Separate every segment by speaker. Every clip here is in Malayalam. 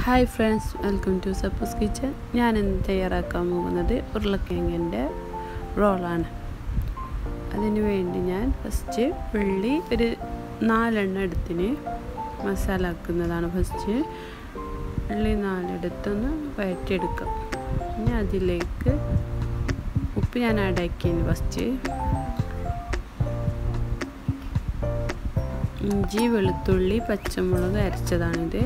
Speaker 1: hi friends welcome to suppose kitchen ഞാൻ ഇന്ന് തയ്യാറാക്കാൻ പോകുന്നത് ഉരുളക്കിഴങ്ങിൻ്റെ റോളാണ് അതിന് വേണ്ടി ഞാൻ ഫസ്റ്റ് ഉള്ളി ഒരു നാലെണ്ണം എടുത്തിന് മസാല ആക്കുന്നതാണ് ഫസ്റ്റ് ഉള്ളി നാലെടുത്തൊന്ന് വഴറ്റിയെടുക്കാം ഇനി അതിലേക്ക് ഉപ്പ് ഞാൻ ആഡാക്കിയതിന് ഫസ്റ്റ് ഇഞ്ചി വെളുത്തുള്ളി പച്ചമുളക് അരച്ചതാണിത്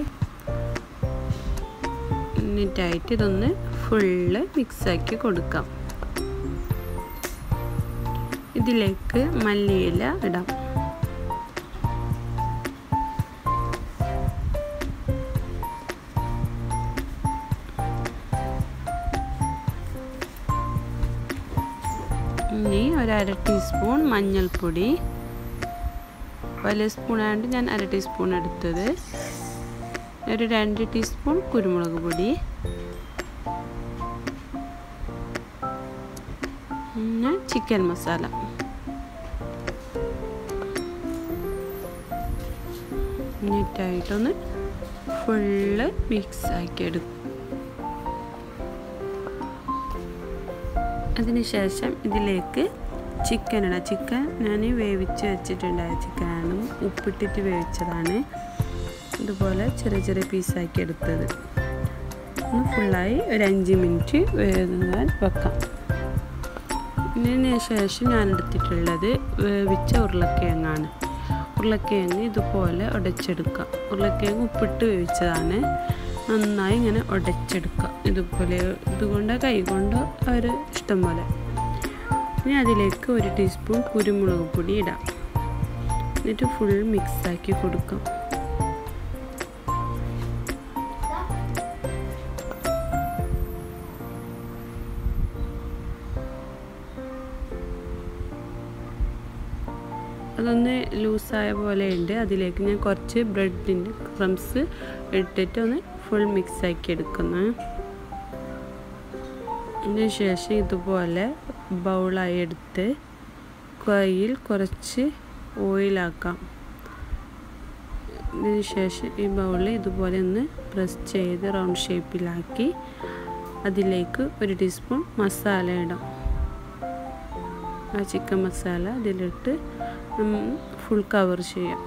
Speaker 1: എന്നിട്ടായിട്ട് ഇതൊന്ന് ഫുള്ള് മിക്സാക്കി കൊടുക്കാം ഇതിലേക്ക് മല്ലിയില ഇടാം ഇനി ഒരു അര ടീസ്പൂൺ മഞ്ഞൾപ്പൊടി വലിയ സ്പൂണായതുകൊണ്ട് ഞാൻ അര ടീസ്പൂൺ എടുത്തത് ഒരു രണ്ട് ടീസ്പൂൺ കുരുമുളക് പൊടി പിന്നെ ചിക്കൻ മസാല നീറ്റായിട്ടൊന്ന് ഫുള്ള് മിക്സ് ആക്കി എടുക്കും അതിനുശേഷം ഇതിലേക്ക് ചിക്കൻ ഇടാം ചിക്കൻ ഞാൻ വേവിച്ച് വെച്ചിട്ടുണ്ടായ ചിക്കനാണ് ഉപ്പിട്ടിട്ട് വേവിച്ചതാണ് ഇതുപോലെ ചെറിയ ചെറിയ പീസാക്കി എടുത്തത് ഒന്ന് ഫുള്ളായി ഒരു അഞ്ച് മിനിറ്റ് വേകാൻ വെക്കാം ഇതിന് ശേഷം ഞാൻ എടുത്തിട്ടുള്ളത് വേവിച്ച ഉരുളക്കിഴങ്ങാണ് ഉരുളക്കിഴങ്ങ് ഇതുപോലെ ഉടച്ചെടുക്കുക ഉരുളക്കിഴങ്ങ് ഉപ്പിട്ട് വേവിച്ചതാണ് നന്നായി ഇങ്ങനെ ഉടച്ചെടുക്കുക ഇതുപോലെ ഇതുകൊണ്ട് കൈ കൊണ്ട് ഒരു ഇഷ്ടം പോലെ ഇനി അതിലേക്ക് ഒരു ടീസ്പൂൺ കുരുമുളക് പൊടി ഇടാം എന്നിട്ട് ഫുൾ മിക്സാക്കി കൊടുക്കാം അതൊന്ന് ലൂസായ പോലെ ഉണ്ട് അതിലേക്ക് ഞാൻ കുറച്ച് ബ്രെഡിൻ്റെ ക്രംസ് ഇട്ടിട്ട് ഒന്ന് ഫുൾ മിക്സ് ആക്കി എടുക്കുന്നു അതിന് ശേഷം ഇതുപോലെ ബൗളായി എടുത്ത് കയ്യിൽ കുറച്ച് ഓയിലാക്കാം ഇതിന് ശേഷം ഈ ബൗളിൽ ഇതുപോലെ ഒന്ന് പ്രസ് ചെയ്ത് റൗണ്ട് ഷേപ്പിലാക്കി അതിലേക്ക് ഒരു ടീസ്പൂൺ മസാല ഇടാം ആ ചിക്കൻ മസാല അതിലിട്ട് ഫുൾ കവർ ചെയ്യാം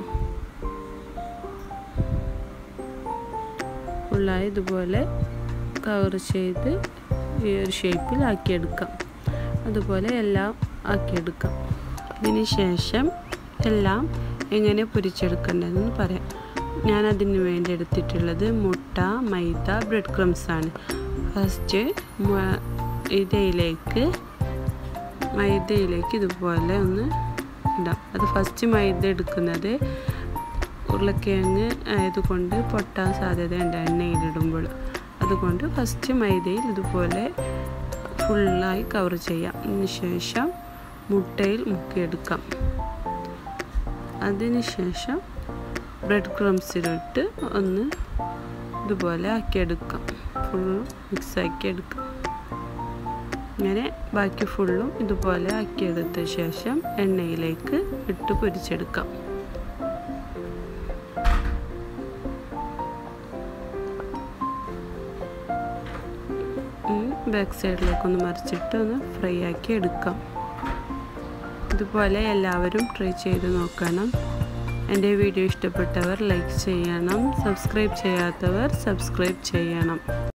Speaker 1: ഫുള്ളായി ഇതുപോലെ കവർ ചെയ്ത് ഈ ഒരു ഷേപ്പിൽ ആക്കിയെടുക്കാം അതുപോലെ എല്ലാം ആക്കിയെടുക്കാം ഇതിന് ശേഷം എല്ലാം എങ്ങനെ പൊരിച്ചെടുക്കേണ്ടതെന്ന് പറയാം ഞാൻ അതിന് വേണ്ടി എടുത്തിട്ടുള്ളത് മുട്ട മൈദ ബ്രെഡ് ക്രംസ് ആണ് ഫസ്റ്റ് ഇതിലേക്ക് മൈദയിലേക്ക് ഇതുപോലെ ഒന്ന് ഇടാം അത് ഫസ്റ്റ് മൈദ എടുക്കുന്നത് ഉരുളക്കിഴങ്ങ് ആയതുകൊണ്ട് പൊട്ടാൻ സാധ്യതയുണ്ട് എണ്ണയിലിടുമ്പോൾ അതുകൊണ്ട് ഫസ്റ്റ് മൈദയിൽ ഇതുപോലെ ഫുള്ളായി കവർ ചെയ്യാം അതിന് ശേഷം മുട്ടയിൽ മുക്കിയെടുക്കാം അതിന് ശേഷം ബ്രെഡ് ക്രംസിലിട്ട് ഒന്ന് ഇതുപോലെ ആക്കിയെടുക്കാം ഫുൾ മിക്സ് ആക്കിയെടുക്കാം ഇങ്ങനെ ബാക്കി ഫുള്ളും ഇതുപോലെ ആക്കിയെടുത്ത ശേഷം എണ്ണയിലേക്ക് ഇട്ട് പൊരിച്ചെടുക്കാം ബാക്ക് സൈഡിലേക്കൊന്ന് മറിച്ചിട്ട് ഒന്ന് ഫ്രൈ ആക്കി എടുക്കാം ഇതുപോലെ എല്ലാവരും ട്രൈ ചെയ്ത് നോക്കണം എൻ്റെ വീഡിയോ ഇഷ്ടപ്പെട്ടവർ ലൈക്ക് ചെയ്യണം സബ്സ്ക്രൈബ് ചെയ്യാത്തവർ സബ്സ്ക്രൈബ് ചെയ്യണം